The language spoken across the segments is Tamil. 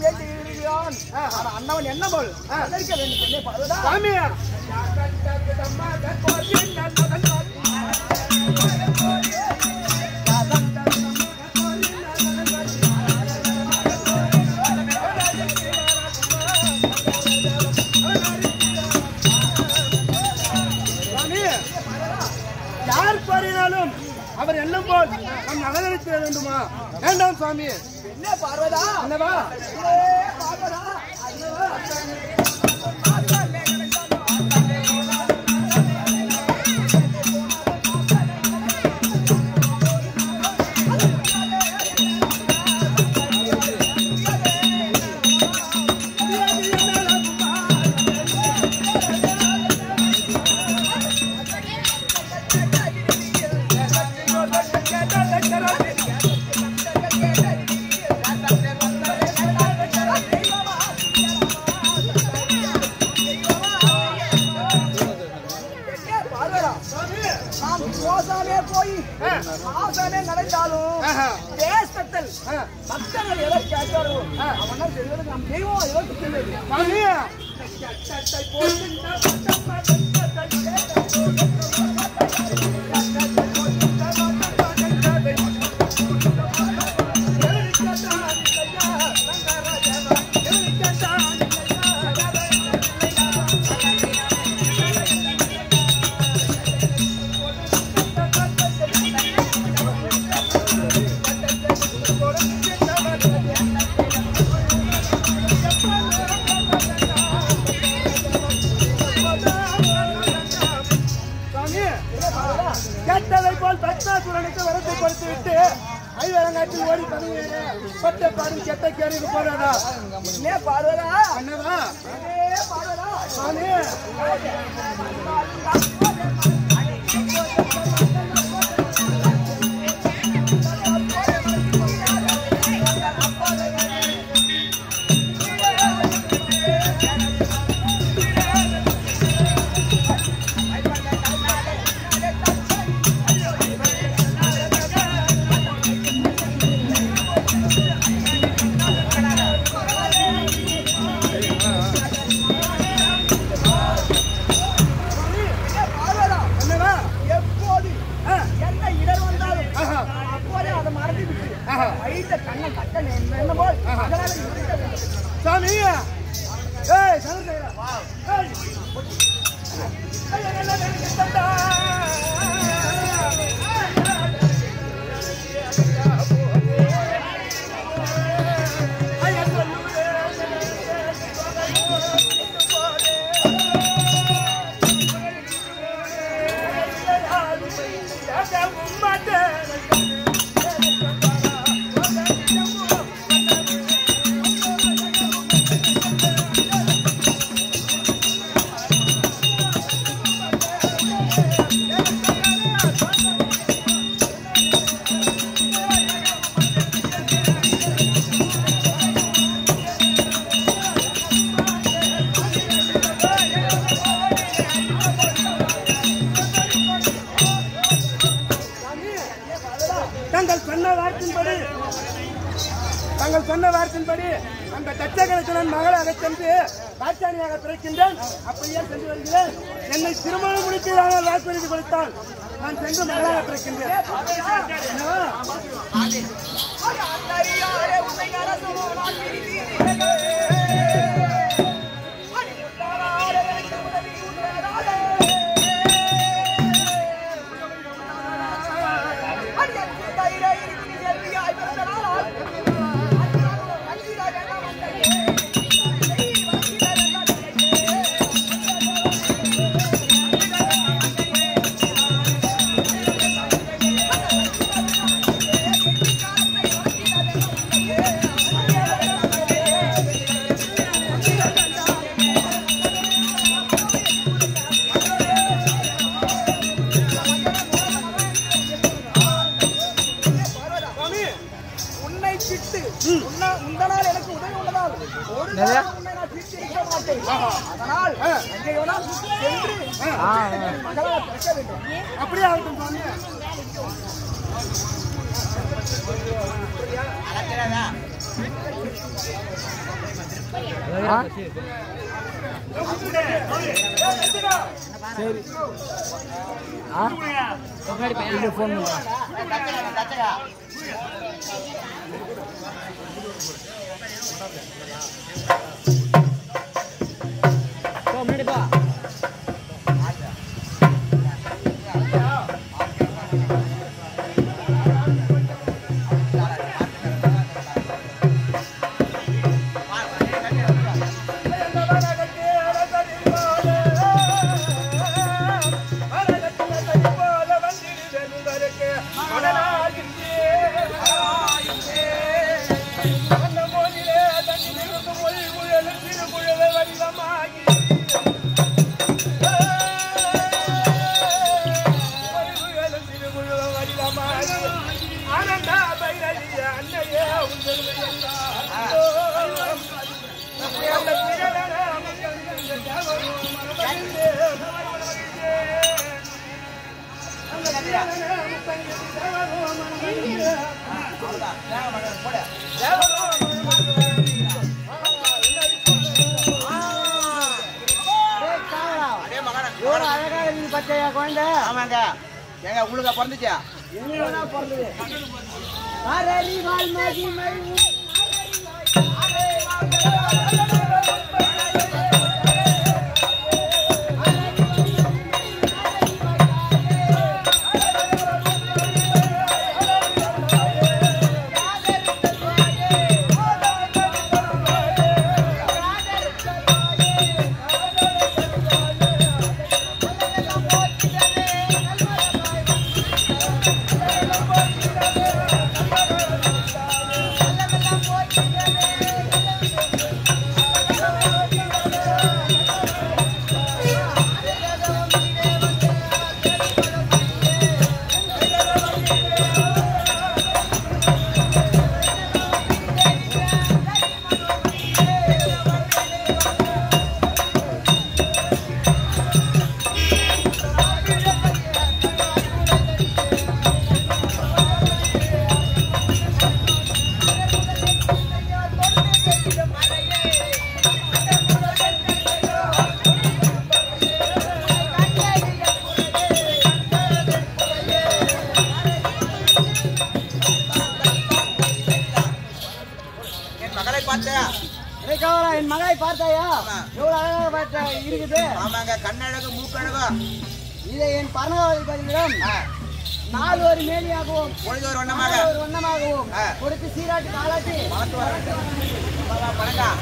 வேண்டியிருக்கிறான் ஆனா அண்ணவன் என்ன போல் அதற்க வேண்டும் பெண்ணே பார்வதா சாமி சாமி, யார் பாடினாலும் அவர் எண்ணம் போல் நம் நகரிக்க வேண்டுமா வேண்டாம் சுவாமி பெண்ணே பார்வதா என்னவா ஏ பார்வதா அண்ணவா பெண்ணே பார்வதா நாம் மோசமே போய் ஆசானே நடந்தாலும் ஆஹா. தேசத்தில் பக்தர்கள் எதை கேட்டாரோ அவனை செல்வது நம் தெய்வம் எதற்கு செல்வது சாமி சாமி கேட்டதை போல் பக்தாசுரனுக்கு வரத்தை கொடுத்து விட்டு ஐவரங்காட்டில் ஓடி பதுங்கினே பட்ட பாடும் கெட்ட கேரிக்கு போறாரா என்ன பார்வதா அண்ணவா ஏ பார்வதா சாமி என்ன பார்வதா அண்ணவா எப்போது ஆ, என்ன இடர் வந்தாலும் ஆஹா. அப்போதே அதை மறந்து விட்டு ஆஹா. வைத்த கண்ணை கட்ட என்ன போல் அதனால இருக்க வேண்டும். சாமி ஏய் சந்திரசேகரா ஏய் ஐயா, நல்லா எனக்கு தந்தா. ஐயா, சொல்லுவே. தங்கள் சொன்ன வார்த்தையின்படி தங்கள் சொன்ன வார்த்தையின்படி அந்த தச்சகலத்தினன் மகளாக சென்று ராஜாணியாக பிறக்கின்றேன் அப்படியே சென்று வருகிறேன் என்னை திருமணம் முடிப்பதாக வாக்குறுதி கொடுத்தால் நான் சென்று மகளாக பிறக்கின்றேன் என்னவா? அண்ணறியாரே உன்னை அரசமோ நான் பிரித்தீரே. அடி உண்டாராரே எனக்கு உதவி உண்டாராரே. அடி எனக்கு தைரே இருக்கு செல்வியாய் பிறந்த நாளால். அஞ்சிடாய் வேண்டாம் அன்னையே. செய் வந்திட வேண்டாம் அன்னையே. சுவாமி, உன்னை பிட்டு உன்ன- உந்தனால் எனக்கு உதவி உள்ளதால் ஒரு நாள் உன்னை நான் பிரித்து இருக்க மாட்டேன் அதனால் அங்கே வேணால் சென்று மகளாக பிறக்க வேண்டும் அப்படியே ஆகட்டும் சுவாமி சரி ஆ இது ஃபோன் பண்ணுறேன் போ முன்னாடி போ ஆனந்தா பைரவிய அன்னையே எவ்வளோ அழகா இருக்கு பச்சையா குழந்தை ஆமாங்க ஏங்க உங்களுக்கு பிறந்துச்சா எங்கேனா பிறந்தது அரரி வால்மதி மழை என் மகளை பார்த்தா இறைக்காவலா என் மகளை பார்த்தாயா எவ்வளவு அழகாக பார்த்த இருக்குது ஆமாங்க கண்ணழகு மூக்கழகு இதை என் பரமகாவதி பதிலிடம் ஆ, நாலு ஒரு மேலியாகவும் பொழுது ஒரு வண்ணமாக நாலு ஒரு வண்ணமாகவும் ஆ. கொடுத்து சீராட்டி காலாட்டி வளர்த்து வர வேண்டும் வணக்கம்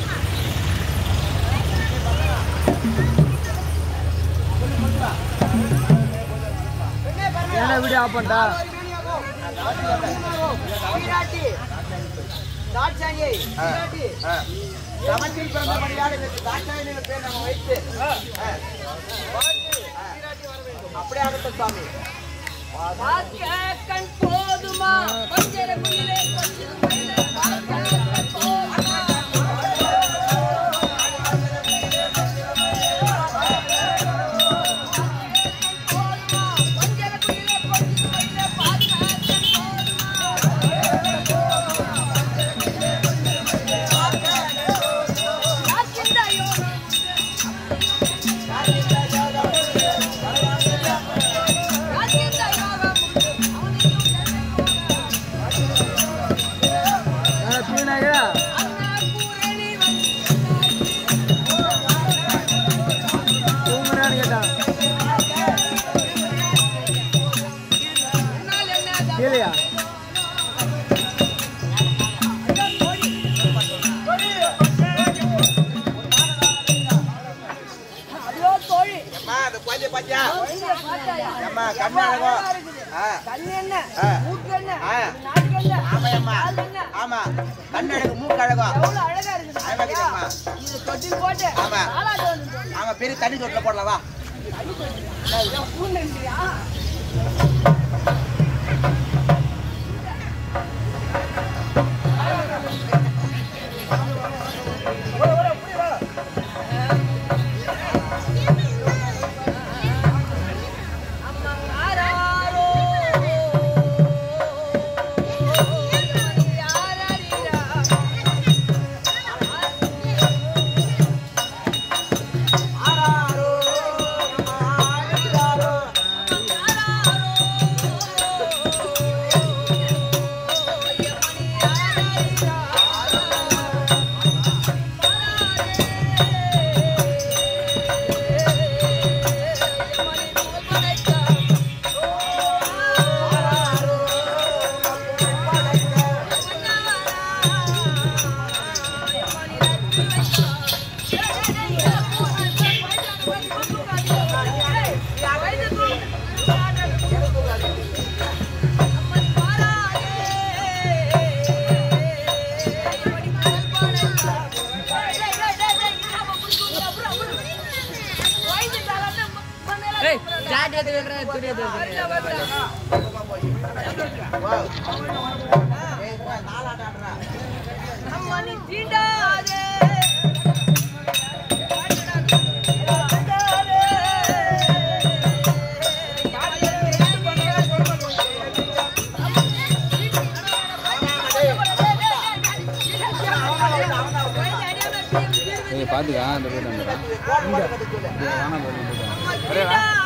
என்ன வீடியோ ஆஃப் பண்ணிட்டா ஆ. சமத்தில் பிறந்தபடியால் இதற்கு தாட்சாயணிகள் பேர் நம்ம வைத்து ஆ. அப்படியே ஆகட்டும் சுவாமி கண் போதுமா கொஞ்சம் குயிலே கொஞ்சம் குயிலே கண் போதுமா போதுமா கொஞ்சம் குயிலே கொஞ்சம் குயிலே பாதுகாக்க போதுமா யாக்கிந்த யோகம் யாக்கிந்த யோகம் அவனையும் பீனாயா அண்ணா பூரணி வந்து தூங்குறான்னு கேட்டான் என்னால் என்ன கீழையா ஐயோ தோழி அம்மா அந்த குழந்தை பாத்தியா குழந்தைய பார்த்தாயா அம்மா கண்ணழகோ ஆ கண்ணு என்ன ஆ. மூக்கு என்ன ஆ. நாக்கு என்ன ஆமாயம்மா கால் என்ன ஆமா கண்ணழகு மூக்கழகோ எவ்வளவு அழகா இருக்குது அழகா இருக்குதும்மா. இது தொட்டில் போட்டு ஆமா. ஆளாட்டு வந்து ஆமா பெரிய தண்ணி தொட்டில போடலாம் வா பூண்டுன்றியா அம்மாங்காரோ யாரறிரா அம்மா நீ தீண்டாதே நீங்க பாத்துக்கா அந்த போய் நம்புறேன் வேணாம் போய்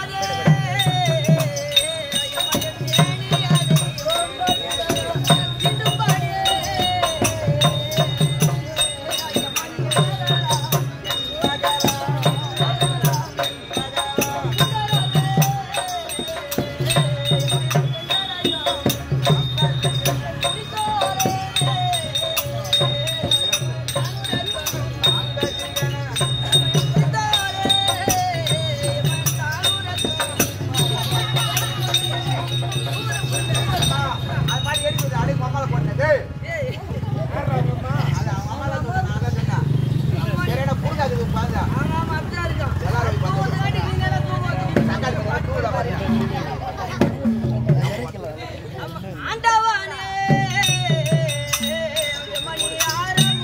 அது மாதிரி எடுக்குது அடி மம்மால போட்டது அது அவங்க அம்மால சொன்னா நான் தான் சொன்னேன் சரியான புரிஞ்சாது பாருங்க எல்லாரும் போய் பாருங்க தக்காளி பழம் தூள பாருங்க ஆண்டவானே மணி ஆரம்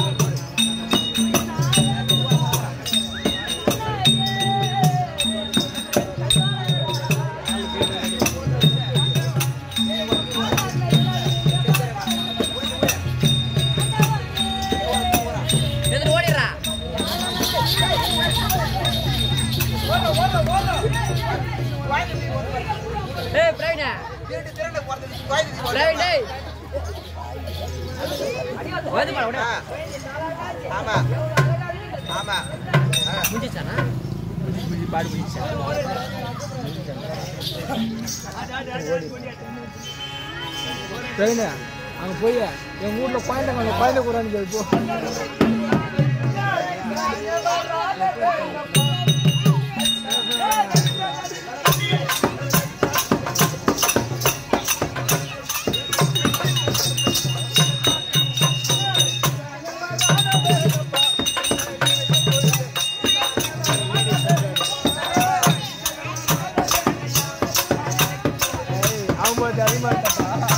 திருட்டு திருட்டு போறது கோயிலுக்கு போறது ஆ. ஆமா ஆமா ஆ. ட்ரெயின் அங்கே போய் எங்கள் ஊரில் குழந்தைங்க குழந்தை கூடான்னு சொல்லி போ அவங்க பார்த்து அதிகமாக இருக்கா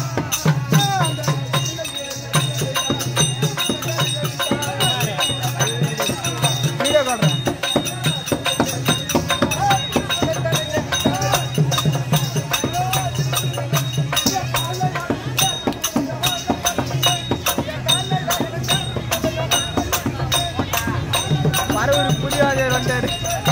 வீடியோ காட்டுறேன் பரவூர் புரியாத வந்தாரு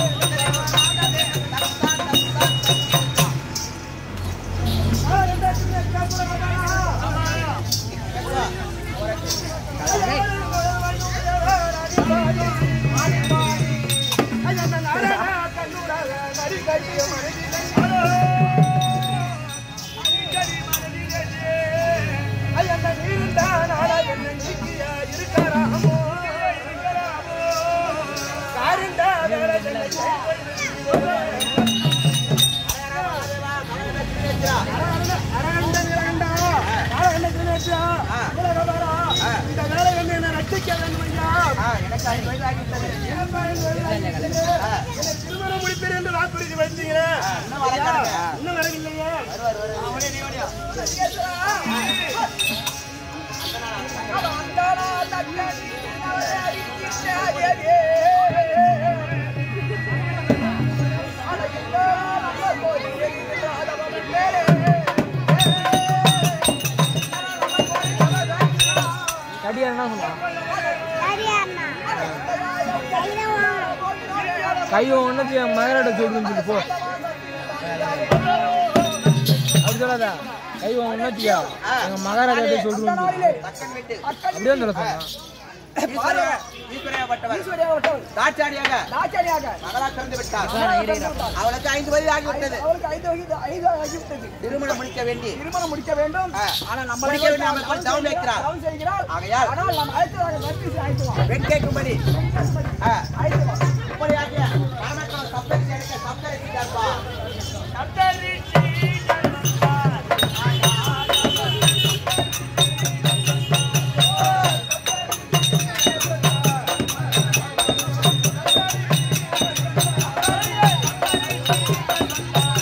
இந்த வேலை வந்து என்ன ரட்சிக்க வேண்டும் ஐயா ஆ, எனக்கு ஐந்து வயது ஆகிவிட்டது திருமணம் முடிப்பேன் என்று வாக்குறுதி வைத்தீங்களே இன்னும் வரக்கானுங்க. இன்னும் வரவில்லையே கடியா என்ன சொன்னான் கையும் ஒன்றுக்கு என் மகனோட சொல்லுன்னு சொல்லி போ அப்படி சொல்லாதா கை ஒன்றுச்சியா எங்க மகாராஜா சொல்லுன்னு சொல்லி தக்கன் விட்டு அப்படியே சொல்ல சொன்னான் ஈஸ்வர- ஈஸ்வரையாகப்பட்டவர் தாட்சாடியாக ஆச்சாரியாக மகளா பிறந்து விட்டார் அவளுக்கு ஐந்து வயது ஆகிவிட்டது அவளுக்கு ஐந்து வயது ஐந்து ஆகிவிட்டது திருமணம் முடிக்க வேண்டி திருமணம் முடிக்க வேண்டும் ஆ. ஆனா நம்ம முடிக்க வேண்டும், அவள் போய் தவம் வைக்கிறாள். தவம் செய்கிறாள் ஆகையால் ஆனால் நம்ம அழைத்ததாக நற்பீசி அழைத்துவோம் பெண் கேட்கும்படி ஆ, அழைத்துவோம் இப்படியாக பரமக்கலம் சப்தரிசி அடிக்க சப்தரிசிட்டார்ப்பா ஆ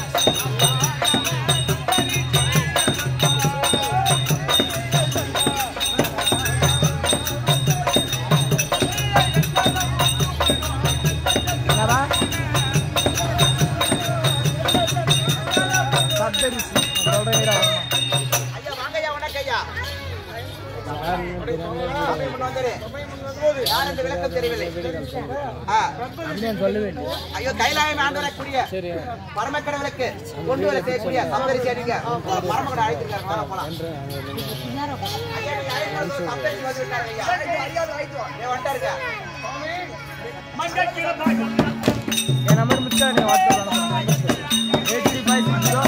எனக்கு விளக்கம் தெரியவில்லை ஆ. ஐயோ கைலாயம் ஆண்டு வரக்கூடிய பரமக்கடவுளுக்கு கொண்டு வர செய்யக்கூடிய சம்பரிசி அடிங்க பரமக்கடை அழைத்திருக்காங்க வாங்க போலாம் ஐயா, நீங்க அழைக்கும் போது சம்பரிசி வந்து விட்டாரு ஐயா. மரியாதை ஆயிட்டு வா. ஏன் வந்துட்டாருங்க என் நம்பர் முடிச்சா நீ WhatsApp eight three five six zero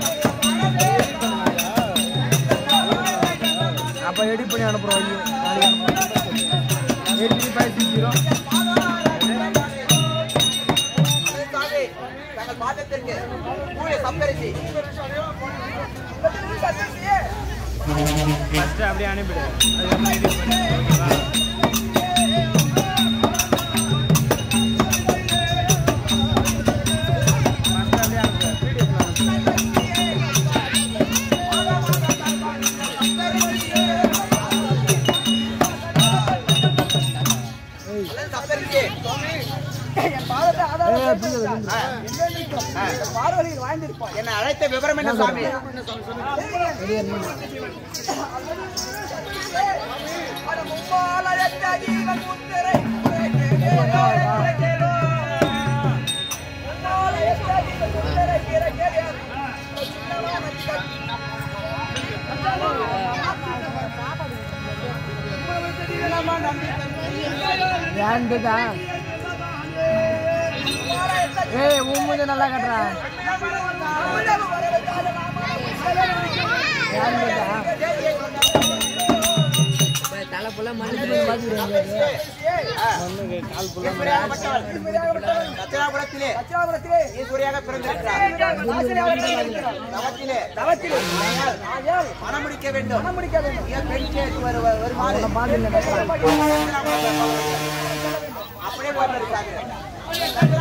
அப்போ எடிட் பண்ணி அனுப்புகிறோம் ஐயோ நாளைக்கு eight three five six zero அல்லது சாமி தங்கள் பாதத்திற்கு கூடிய சம்பரிசி சத்தத்தையே. ஃபஸ்ட்டு அப்படியே அனுப்பிடு அதுக்கப்புறம் எடிட் பண்ணி ஓகேவா ஃபஸ்ட்டு அப்படியே அனுப்பு பிடிஎஃப்ல அல்லது சம்பரிசி என் பாதத்தை ஆதாரம் பார்வதியில் வாழ்ந்திருப்பான் என்னை அழைத்த விவரம் என்ன சாமி அது முப்பால் அழைத்த ஜீவன் முத்திரை உரைக்கிறேன். முப்பால் அழைத்த ஜீவன் முத்திரை இறக்கிறேன். சின்னமான கண். ஏன்டா ஏய் உன் மூஞ்சி நல்லா கட்டுறா தமிழக வரவேற்காத ஏன்டா எப்படியாகப்பட்டவர் ரத்தினாபுரத்திலே தட்சிணாபுரத்திலே ஈஸ்வரியாக பிறந்திருக்கிறார் ஆசிரியராக இருக்கிறார். தவத்திலே தவத்திலே ஆகையால் மனம் முடிக்க வேண்டும் மனம் முடிக்க வேண்டும் ஏன் பெண் கேட்டு வரு வரு- வருமாறு அப்படியே போட்டிருக்காங்க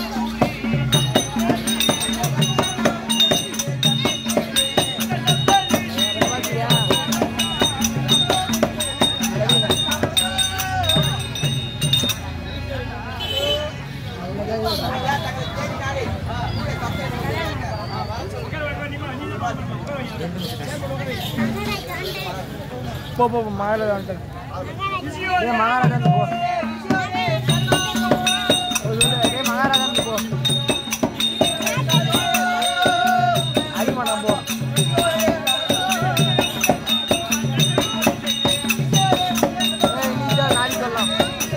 ஐயா, தங்களை தேடி நாடி உங்களுடைய சப்தத்தை போ போ போ, மகாராஜா ஏ மகாராஜா போ ஒரு சொல்லு, ஏய் மகாராஜா போ அதிகமா போ ஏய், நீதான் நாளைக்கு சொல்லலாம்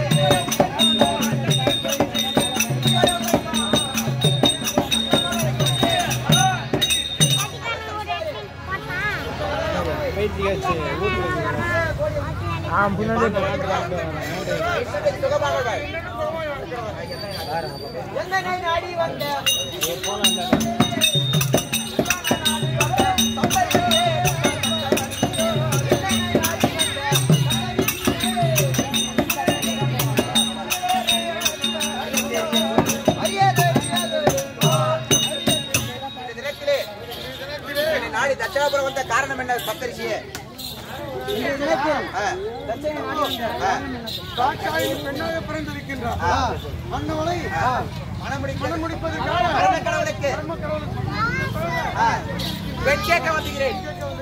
ஆ முன்னாடியே போ. சுகமாக என்னை நாடி வந்த இந்த தினத்திலே என்னை நாடி தட்சிணாபுரம் வந்த காரணம் என்ன சப்தரிஷியே ஆ. ஆ. பெண்ணாக பிறந்திருக்கின்றார் ஆ. மன்னவளை மனம் முடிப்பதற்காக மரண கடவுளுக்கு ஆ. பெண் கேட்க வந்துகிறேன்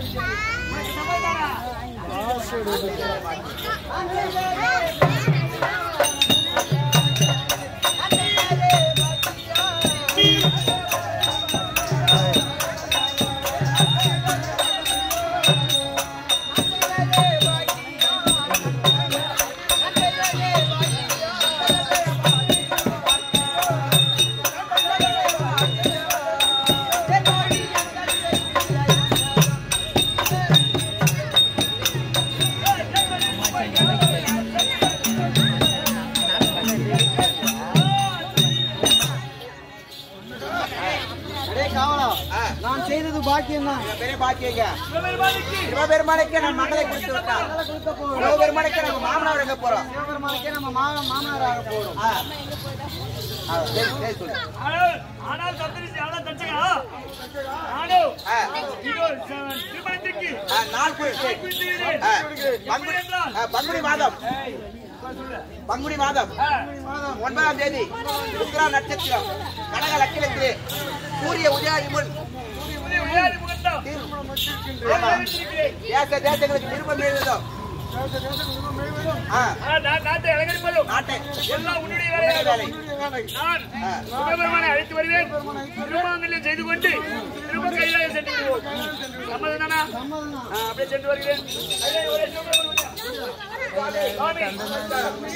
ஆ. நான் செய்தது பாக்கியம் தான் இவன் பெரிய பாக்கியங்க சிவபெருமானுக்கே நான் மகளை கொடுத்து விட்டான் சிவபெருமானுக்கே நம்ம மாமனார் எங்க போறோம் சிவபெருமானுக்கே நம்ம மா- மாமனாராக போறோம் ஆ. ஆ, சரி, சரி, சொல்லு. ஆனால் சப்தரிசி ஆனால் தச்சகா நானும் ஆ. இதோ ச- திருமணத்திற்கு ஆ, நாள் குறித்து ஆ, பங்குனி ஆ, பங்குனி மாதம் பங்குனி மாதம் ஒன்பதாம் தேதி சுக்கிரா நட்சத்திரம் கடக லட்சணத்திலே சூரிய உதயாதி முன் உதய உதயாதி முகத்தம் ஆமா. தேச தேசங்களுக்கு நிருபம் எழுதும் ஆ, ஆ, நான் நாட்டை அலங்கரிப்பதும் நாட்டை எல்லாம் உன்னுடைய வேலை. வேலையாகும் நான் சிவபெருமானை அழைத்து வருவேன் திருமாங்கல்யம் செய்து கொண்டு திரும்ப கையிலாக சென்று விடுவோம் சம்மதம் தானா ஆ, அப்படியே சென்று வருகிறேன் ஐயா, ஒரே சிவபெருமான் சாமி.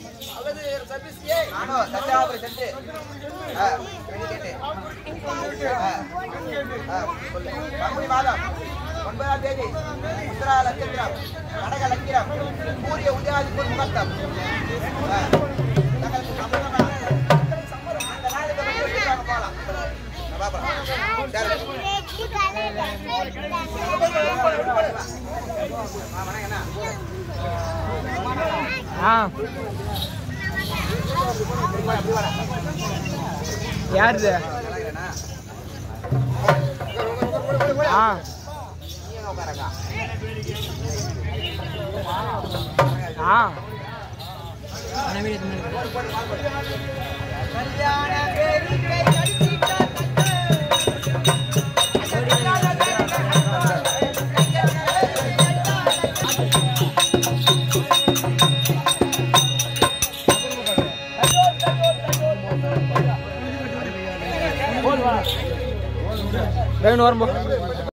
நானும் தஞ்சாவூர் சென்று ஆ, கேட்டேன். ஆ, ஆ, சொல்லு. பங்குனி மாதம் ஒன்பதாம் தேதி உத்தரா நட்சத்திரம் கடக லக்கிரம் சூரிய உதயாதிபதி முகூர்த்தம் ஆ, தங்களுக்கு சம்மதமா? அந்த நாளுக்கு வந்து சொல்லிடுவாங்க போலாம். வா, வா. சரி. வா, வணக்கண்ணா. யாருது வணக்கண்ணா. ஆ நீங்க உட்காருங்க. ஆ வேணும் வரும்போ